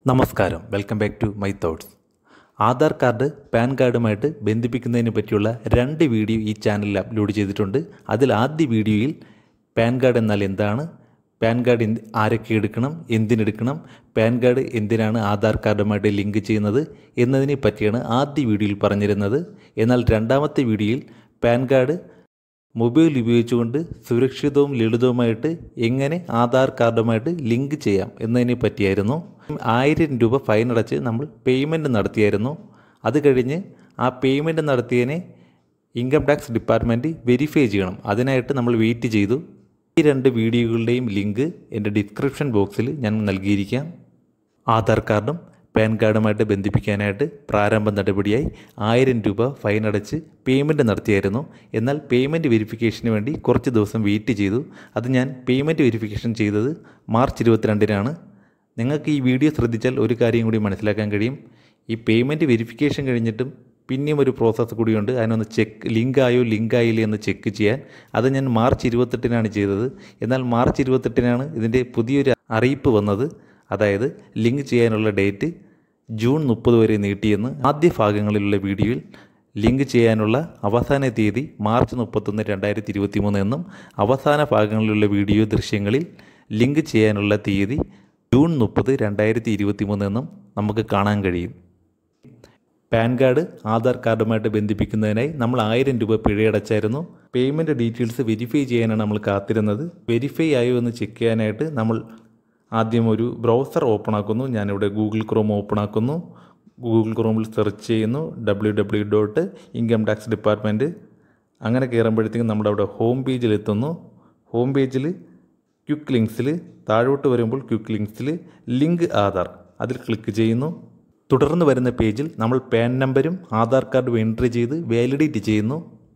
നമസ്കാരം welcome back to my thoughts Aadhaar card PAN കാർഡുമായിട്ട് ബന്ധിപ്പിക്കുന്നതിനെ പറ്റിയുള്ള രണ്ട് വീഡിയോ ഈ ചാനലിൽ അപ്ലോഡ് ചെയ്തിട്ടുണ്ട് അതിൽ ആദ്യ വീഡിയോയിൽ പാൻ കാർഡ് എന്നാൽ എന്താണ് പാൻ കാർഡ് എന്ത് ആരൊക്കെ എടുക്കണം എന്തിനെടുക്കണം പാൻ കാർഡ് എന്തിനാണ് ആധാർ കാർഡുമായിട്ട് ലിങ്ക് ചെയ്യുന്നത് എന്നതിനെ പറ്റിയാണ് ആദ്യ വീഡിയോയിൽ പറഞ്ഞിരുന്നത് എന്നാൽ രണ്ടാമത്തെ വീഡിയോയിൽ പാൻ കാർഡ് മൊബൈൽ ഉപയോഗിച്ചുകൊണ്ട് സുരക്ഷിതവും ലളിതവുമായിട്ട് എങ്ങനെ ആധാർ കാർഡുമായിട്ട് ലിങ്ക് ചെയ്യാം എന്നതിനെ പറ്റിയായിരുന്നു ആയിരം രൂപ ഫൈൻ അടച്ച് നമ്മൾ പേയ്മെൻറ്റ് നടത്തിയായിരുന്നു അത് കഴിഞ്ഞ് ആ പേയ്മെൻറ്റ് നടത്തിയതിനെ ഇൻകം ടാക്സ് ഡിപ്പാർട്ട്മെൻറ്റ് വെരിഫൈ ചെയ്യണം അതിനായിട്ട് നമ്മൾ വെയിറ്റ് ചെയ്തു ഈ രണ്ട് വീഡിയോകളുടെയും ലിങ്ക് എൻ്റെ ഡിസ്ക്രിപ്ഷൻ ബോക്സിൽ ഞാൻ നൽകിയിരിക്കാം ആധാർ കാർഡും പാൻ കാർഡുമായിട്ട് ബന്ധിപ്പിക്കാനായിട്ട് പ്രാരംഭ നടപടിയായി ആയിരം രൂപ ഫൈൻ അടച്ച് പേയ്മെൻറ്റ് നടത്തിയായിരുന്നു എന്നാൽ പേയ്മെൻറ്റ് വെരിഫിക്കേഷന് വേണ്ടി കുറച്ച് ദിവസം വെയിറ്റ് ചെയ്തു അത് ഞാൻ പേയ്മെൻറ്റ് വെരിഫിക്കേഷൻ ചെയ്തത് മാർച്ച് ഇരുപത്തിരണ്ടിനാണ് നിങ്ങൾക്ക് ഈ വീഡിയോ ശ്രദ്ധിച്ചാൽ ഒരു കാര്യം കൂടി മനസ്സിലാക്കാൻ കഴിയും ഈ പേയ്മെൻറ്റ് വെരിഫിക്കേഷൻ കഴിഞ്ഞിട്ടും പിന്നെയും ഒരു പ്രോസസ്സ് കൂടിയുണ്ട് അതിനൊന്ന് ചെക്ക് ലിങ്ക് ആയോ ലിങ്ക് ആയില്ലേ എന്ന് ചെക്ക് ചെയ്യാൻ അത് ഞാൻ മാർച്ച് ഇരുപത്തെട്ടിനാണ് ചെയ്തത് എന്നാൽ മാർച്ച് ഇരുപത്തെട്ടിനാണ് ഇതിൻ്റെ പുതിയൊരു അറിയിപ്പ് വന്നത് അതായത് ലിങ്ക് ചെയ്യാനുള്ള ഡേറ്റ് ജൂൺ മുപ്പത് വരെ നീട്ടിയെന്ന് ആദ്യ ഭാഗങ്ങളിലുള്ള വീഡിയോയിൽ ലിങ്ക് ചെയ്യാനുള്ള അവസാന തീയതി മാർച്ച് മുപ്പത്തൊന്ന് രണ്ടായിരത്തി ഇരുപത്തി മൂന്ന് എന്നും അവസാന ഭാഗങ്ങളിലുള്ള വീഡിയോ ദൃശ്യങ്ങളിൽ ലിങ്ക് ചെയ്യാനുള്ള തീയതി ജൂൺ മുപ്പത് രണ്ടായിരത്തി ഇരുപത്തി മൂന്ന് എന്നും നമുക്ക് കാണാൻ കഴിയും പാൻ കാർഡ് ആധാർ കാർഡുമായിട്ട് ബന്ധിപ്പിക്കുന്നതിനായി നമ്മൾ ആയിരം രൂപ പിഴയടച്ചായിരുന്നു പേയ്മെൻറ്റ് ഡീറ്റെയിൽസ് വെരിഫൈ ചെയ്യാനാണ് നമ്മൾ കാത്തിരുന്നത് വെരിഫൈ ആയോ എന്ന് ചെക്ക് ചെയ്യാനായിട്ട് നമ്മൾ ആദ്യം ഒരു ബ്രൗസർ ഓപ്പൺ ആക്കുന്നു ഞാനിവിടെ ഗൂഗിൾ ക്രോം ഓപ്പൺ ആക്കുന്നു ഗൂഗിൾ ക്രോമിൽ സെർച്ച് ചെയ്യുന്നു W W dot income tax department അങ്ങനെ കയറുമ്പോഴത്തേക്കും നമ്മുടെ അവിടെ ഹോം പേജിൽ എത്തുന്നു ഹോം പേജിൽ ക്വിക്ക് ലിങ്ക്സിൽ താഴോട്ട് വരുമ്പോൾ ക്വിക്ക് ലിങ്ക്സിൽ ലിങ്ക് ആധാർ അതിൽ ക്ലിക്ക് ചെയ്യുന്നു തുടർന്ന് വരുന്ന പേജിൽ നമ്മൾ പാൻ നമ്പരും ആധാർ കാർഡും എൻട്രി ചെയ്ത് വാലിഡേറ്റ് ചെയ്യുന്നു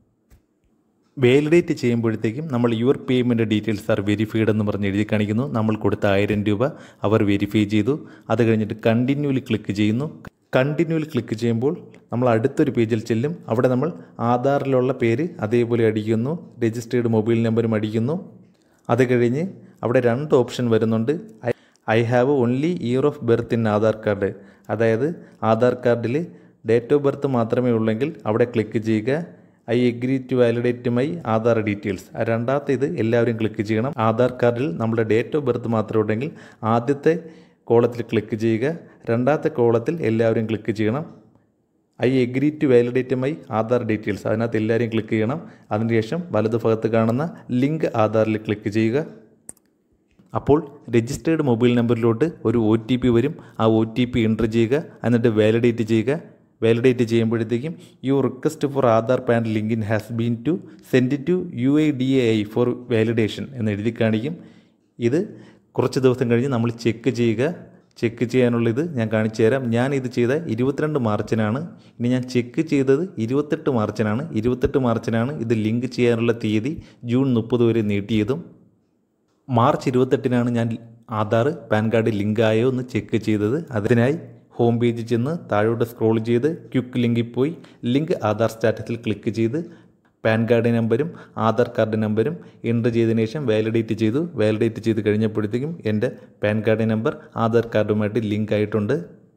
വാലിഡേറ്റ് ചെയ്യുമ്പോഴത്തേക്കും നമ്മൾ your payment details are verified എന്ന് പറഞ്ഞ് എഴുതി കാണിക്കുന്നു നമ്മൾ കൊടുത്ത ആയിരം രൂപ അവർ വെരിഫൈ ചെയ്തു അത് കഴിഞ്ഞിട്ട് കണ്ടിന്യൂവിൽ ക്ലിക്ക് ചെയ്യുന്നു കണ്ടിന്യൂവിൽ ക്ലിക്ക് ചെയ്യുമ്പോൾ നമ്മൾ അടുത്തൊരു പേജിൽ ചെല്ലും അവിടെ നമ്മൾ ആധാറിലുള്ള പേര് അതേപോലെ അടിക്കുന്നു രജിസ്റ്റേർഡ് മൊബൈൽ നമ്പറും അടിക്കുന്നു അത് കഴിഞ്ഞ് അവിടെ രണ്ട് ഓപ്ഷൻ വരുന്നുണ്ട് I have only year of birth in Aadhaar card അതായത് ആധാർ കാർഡിൽ ഡേറ്റ് ഓഫ് ബർത്ത് മാത്രമേ ഉള്ളെങ്കിൽ അവിടെ ക്ലിക്ക് ചെയ്യുക I agree to validate my Aadhaar details ആ രണ്ടാമത്തെ ഇത് എല്ലാവരും ക്ലിക്ക് ചെയ്യണം ആധാർ കാർഡിൽ നമ്മുടെ ഡേറ്റ് ഓഫ് ബർത്ത് മാത്രം ഉണ്ടെങ്കിൽ ആദ്യത്തെ കോളത്തിൽ ക്ലിക്ക് ചെയ്യുക രണ്ടാമത്തെ കോളത്തിൽ എല്ലാവരും ക്ലിക്ക് ചെയ്യണം I agree to validate my Aadhaar details അതിനകത്ത് എല്ലാവരും ക്ലിക്ക് ചെയ്യണം അതിനുശേഷം വലതുഭാഗത്ത് കാണുന്ന ലിങ്ക് ആധാറിൽ ക്ലിക്ക് ചെയ്യുക അപ്പോൾ രജിസ്റ്റേർഡ് മൊബൈൽ നമ്പറിലോട്ട് ഒരു ഒ ടി പി വരും ആ ഒ ടി പി എൻ്റർ ചെയ്യുക എന്നിട്ട് വാലിഡേറ്റ് ചെയ്യുക വാലിഡേറ്റ് ചെയ്യുമ്പോഴത്തേക്കും you request for Aadhaar PAN link in has been to send to U I D A I for validation എന്ന് എഴുതി കാണിക്കും ഇത് കുറച്ച് ദിവസം കഴിഞ്ഞ് നമ്മൾ ചെക്ക് ചെയ്യുക ചെക്ക് ചെയ്യാനുള്ളത് ഞാൻ കാണിച്ചു തരാം ഞാൻ ഇത് ചെയ്ത ഇരുപത്തിരണ്ട് മാർച്ചിനാണ് ഇനി ഞാൻ ചെക്ക് ചെയ്തത് ഇരുപത്തെട്ട് മാർച്ചിനാണ് ഇരുപത്തെട്ട് മാർച്ചിനാണ് ഇത് ലിങ്ക് ചെയ്യാനുള്ള തീയതി ജൂൺ മുപ്പത് വരെ നീട്ടിയതും മാർച്ച് ഇരുപത്തെട്ടിനാണ് ഞാൻ ആധാർ പാൻ കാർഡ് ലിങ്ക് ആയോ എന്ന് ചെക്ക് ചെയ്തത് അതിനായി ഹോം പേജിൽ ചെന്ന് താഴോട്ട് സ്ക്രോൾ ചെയ്ത് ക്വിക്ക് ലിങ്കിൽ പോയി ലിങ്ക് ആധാർ സ്റ്റാറ്റസിൽ ക്ലിക്ക് ചെയ്ത് പാൻ കാർഡ് നമ്പരും ആധാർ കാർഡ് നമ്പരും എൻ്റർ ചെയ്തതിന് ശേഷം വാലിഡേറ്റ് ചെയ്തു വാലിഡേറ്റ് ചെയ്ത് കഴിഞ്ഞപ്പോഴത്തേക്കും എൻ്റെ പാൻ കാർഡ് നമ്പർ ആധാർ കാർഡുമായിട്ട് ലിങ്ക് ആയിട്ടുണ്ട്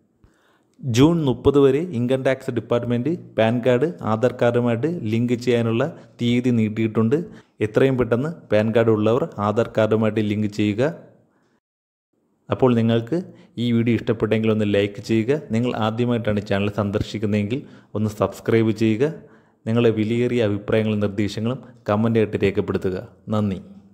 ജൂൺ മുപ്പത് വരെ income tax department PAN card Aadhaar കാർഡുമായിട്ട് ലിങ്ക് ചെയ്യാനുള്ള തീയതി നീട്ടിയിട്ടുണ്ട് എത്രയും പെട്ടെന്ന് പാൻ കാർഡ് ഉള്ളവർ ആധാർ കാർഡുമായിട്ട് ലിങ്ക് ചെയ്യുക അപ്പോൾ നിങ്ങൾക്ക് ഈ വീഡിയോ ഇഷ്ടപ്പെട്ടെങ്കിൽ ഒന്ന് ലൈക്ക് ചെയ്യുക നിങ്ങൾ ആദ്യമായിട്ടാണ് ചാനൽ സന്ദർശിക്കുന്നതെങ്കിൽ ഒന്ന് സബ്സ്ക്രൈബ് ചെയ്യുക നിങ്ങളുടെ വിലയേറിയ അഭിപ്രായങ്ങളും നിർദ്ദേശങ്ങളും കമൻ്റായിട്ട് രേഖപ്പെടുത്തുക നന്ദി